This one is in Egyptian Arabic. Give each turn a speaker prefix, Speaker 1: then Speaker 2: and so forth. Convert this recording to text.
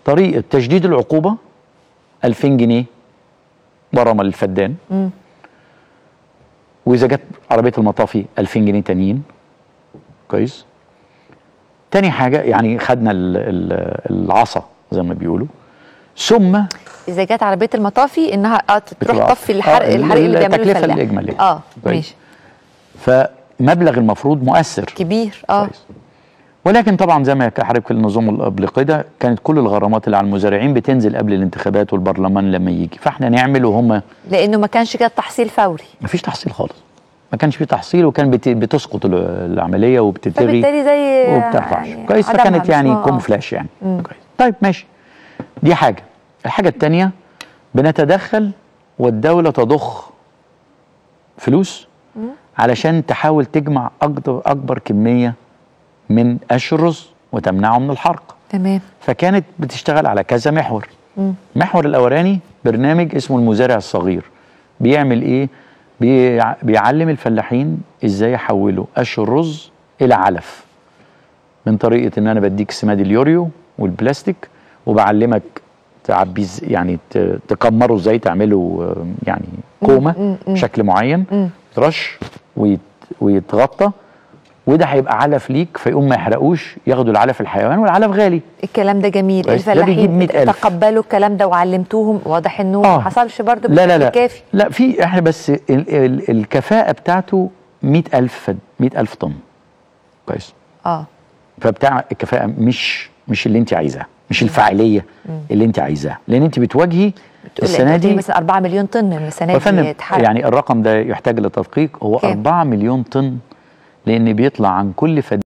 Speaker 1: طريقه تجديد العقوبه 2000 جنيه غرامه للفدان واذا جت عربيه المطافي 2000 جنيه تانيين كويس تاني حاجه يعني خدنا ال- ال- العصا زي ما بيقولوا ثم
Speaker 2: اذا جت عربيه المطافي انها اه تروح
Speaker 1: بتبقى-
Speaker 2: تطفي الحرق
Speaker 1: آه،
Speaker 2: الحرق اللي بيعمله
Speaker 1: التكلفة
Speaker 2: الفلاح
Speaker 1: الإجمالية.
Speaker 2: اه
Speaker 1: كويس.
Speaker 2: ماشي
Speaker 1: فمبلغ المفروض مؤثر
Speaker 2: كبير اه
Speaker 1: كويس ولكن طبعا زي ما حضرتك في النظام قبل كده كانت كل الغرامات اللي على المزارعين بتنزل قبل الانتخابات والبرلمان لما يجي فاحنا نعمل وهم
Speaker 2: لانه ما كانش كده تحصيل فوري
Speaker 1: مفيش تحصيل خالص ما كانش في تحصيل وكان بت- بتسقط ال- العمليه وبتتلغي
Speaker 2: فبالتالي زي
Speaker 1: وبترفعش
Speaker 2: يعني
Speaker 1: كويس
Speaker 2: عدمها
Speaker 1: فكانت
Speaker 2: مش
Speaker 1: يعني
Speaker 2: ما- آه.
Speaker 1: كوم فلاش يعني كويس طيب ماشي دي حاجه الحاجه الثانيه بنتدخل والدوله تضخ فلوس علشان تحاول تجمع اكبر اكبر كميه من قش الرز وتمنعه من الحرق
Speaker 2: تمام
Speaker 1: فكانت بتشتغل على كذا محور المحور الاولاني برنامج اسمه المزارع الصغير بيعمل ايه بيع- بيعلم الفلاحين ازاي يحولوا قش الرز الى علف من طريقه ان انا بديك سماد اليوريو والبلاستيك وبعلمك تعبيه إز- يعني ت- تكمره ازاي تعمله آه، يعني كومه بشكل معين ترش ويت ويتغطى وده هيبقى علف ليك فيقوم ما يحرقوش ياخدوا العلف الحيوان والعلف غالي
Speaker 2: الكلام ده جميل
Speaker 1: كويس. ده بيجيب
Speaker 2: الفلاحين
Speaker 1: 100,000.
Speaker 2: تقبلوا الكلام ده وعلمتوهم واضح انه
Speaker 1: آه.
Speaker 2: ما حصلش برضه
Speaker 1: لا لا
Speaker 2: بشكل
Speaker 1: لا
Speaker 2: كافي
Speaker 1: لا في احنا بس ال ال الكفاءة بتاعته 100000 فد 100000 طن كويس
Speaker 2: اه
Speaker 1: فبتاع الكفاءة مش مش اللي انت عايزاه مش الفاعلية اللي انت عايزاها لان انت بتواجهي السنة دي
Speaker 2: مثلا 4 مليون طن من السنه دي
Speaker 1: وفندم
Speaker 2: اتحرق
Speaker 1: يعني الرقم ده يحتاج لتدقيق هو
Speaker 2: كام؟
Speaker 1: 4 مليون طن لان بيطلع عن كل فد